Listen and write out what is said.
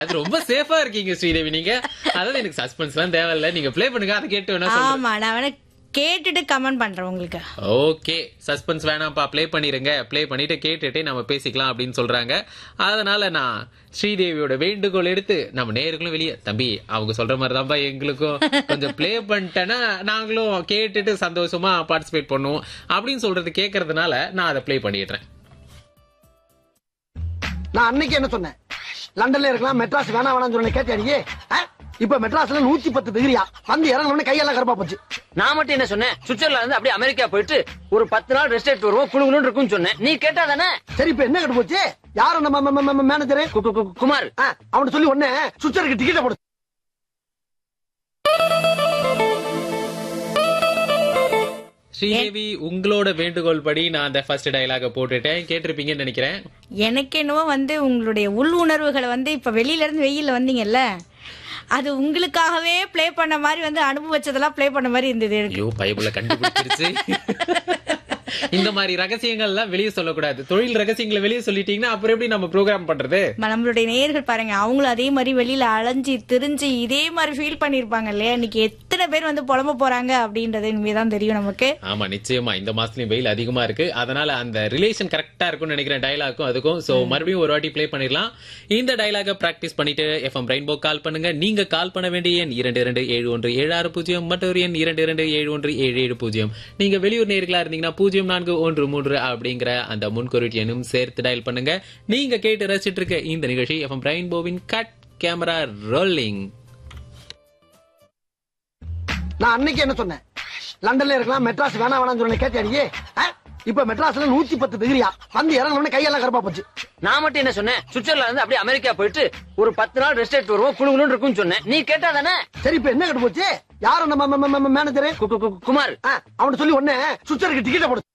அது ரொம்ப சேஃபா இருக்கீங்க ஸ்ரீதேவி நீங்க அதாவது எனக்கு சஸ்பென்ஸ் எல்லாம் தேவையில்ல நீங்க ப்ளே பண்ணுங்க அதை கேட்டு வேணா சொல்றேன் ஆமா நான் வேணா கேட்டுட்டு கமெண்ட் பண்றேன் உங்களுக்கு ஓகே சஸ்பென்ஸ் வேணாம்ப்பா ப்ளே பண்ணிருங்க ப்ளே பண்ணிட்டு கேட்டுட்டு நம்ம பேசிக்கலாம் அப்படின்னு சொல்றாங்க அதனால நான் ஸ்ரீதேவியோட வேண்டுகோள் எடுத்து நம்ம நேர்களும் வெளியே தம்பி அவங்க சொல்ற மாதிரி தான்ப்பா எங்களுக்கும் கொஞ்சம் ப்ளே பண்ணிட்டேன்னா நாங்களும் கேட்டுட்டு சந்தோஷமா பார்ட்டிசிபேட் பண்ணுவோம் அப்படின்னு சொல்றது கேட்கறதுனால நான் அதை ப்ளே பண்ணிடுறேன் நான் அன்னைக்கு என்ன சொன்னேன் லண்டன்ல இருக்கலாம் மெட்ராஸ் வேணா வேணாம்னு சொன்ன கேட்டியா நீ ஆ? இப்ப மெட்ராஸ்ல நூத்தி பத்து டிகிரியா வந்து இறங்கணும்னு கையெல்லாம் கருப்பா போச்சு நான் மட்டும் என்ன சொன்னேன் சுவிட்சர்லாந்து இருந்து அப்படியே அமெரிக்கா போயிட்டு ஒரு பத்து நாள் ரெஸ்ட் எடுத்து வருவோம் குழுகுன்னு இருக்கும்னு சொன்னேன் நீ கேட்டா தானே சரி இப்ப என்ன கட்டு போச்சு யாரும் நம்ம மேனேஜர் கு- கு- கு- குமார் அவன் சொல்லி ஒண்ணு சுச்சருக்கு டிக்கெட் போடு ஸ்ரீதேவி உங்களோட வேண்டுகோள் படி நான் அந்த ஃபர்ஸ்ட் டயலாக போட்டுட்டேன் கேட்டிருப்பீங்கன்னு நினைக்கிறேன் எனக்கு என்னவோ வந்து உங்களுடைய உள் உணர்வுகளை வந்து இப்ப வெளியில இருந்து வெயில்ல வந்தீங்கல்ல அது உங்களுக்காகவே ப்ளே பண்ண மாதிரி வந்து அனுபவிச்சதெல்லாம் ப்ளே பண்ண மாதிரி இருந்தது எனக்கு ஐயோ பைபிள கண்டுபிடிச்சிருச்சு இந்த மாதிரி ரகசியங்கள் எல்லாம் வெளியே சொல்லக்கூடாது தொழில் ரகசியங்களை வெளியே சொல்லிட்டீங்கன்னா அப்புறம் எப்படி நம்ம ப்ரோக்ராம் பண்றது ம- நம்மளுடைய நேயர்கள் பாருங்க அவங்களும் அதே மாதிரி வெளியில அலைஞ்சு திரிஞ்சு இதே மாதிரி ஃபீல் பண்ணிருப்பாங்க இல்லையா இன்னைக்கு எத்தனை பேர் வந்து புலம்ப போறாங்க அப்படின்றது இனிமேதான் தெரியும் நமக்கு ஆமா நிச்சயமா இந்த மாசத்துலயும் வெயில் அதிகமா இருக்கு அதனால அந்த ரிலேஷன் கரெக்டா இருக்கும்னு நினைக்கிறேன் டயலாக்கும் அதுக்கும் சோ மறுபடியும் ஒரு வாட்டி ப்ளே பண்ணிடலாம் இந்த டயலாக பிராக்டிஸ் பண்ணிட்டு எஃப்எம் ரெயின்போ கால் பண்ணுங்க நீங்க கால் பண்ண வேண்டிய எண் இரண்டு இரண்டு ஏழு ஒன்று ஏழு ஆறு பூஜ்ஜியம் மற்றொரு எண் இரண்டு இரண்டு ஏழு ஒன்று ஏழு ஏழு பூஜ்ஜியம் நீங்க வெளியூர் நேர்களா இருந்தீங்கன்னா பூஜ்ஜியம் நான்கு ஒன்று மூன்று அப்படிங்கிற அந்த முன்குறிட்டு எண்ணும் சேர்த்து டயல் பண்ணுங்க நீங்க கேட்டு ரசிச்சிட்டு இருக்க இந்த நிகழ்ச்சி எஃப்எம் ரெயின்போவின் கட் கேமரா ரோலிங் நான் அன்னைக்கு என்ன சொன்னேன் லண்டன்ல இருக்கலாம் மெட்ராஸ் வேணா வேணாம்னு சொன்ன கேட்டியா நீ ஆ? இப்ப மெட்ராஸ்ல நூத்தி பத்து டிகிரியா வந்து இறங்கணும்னு கையெல்லாம் கருப்பா போச்சு நான் மட்டும் என்ன சொன்னேன் சுவிட்சர்லாந்து இருந்து அப்படியே அமெரிக்கா போயிட்டு ஒரு பத்து நாள் ரெஸ்ட் எடுத்து வருவோம் குழுகுன்னு இருக்கும்னு சொன்னேன் நீ கேட்டா தானே சரி இப்ப என்ன கட்டு போச்சு யாரும் நம்ம மேனேஜர் கு- கு- கு- குமார் அவன் சொல்லி ஒண்ணு சுச்சருக்கு டிக்கெட் போடு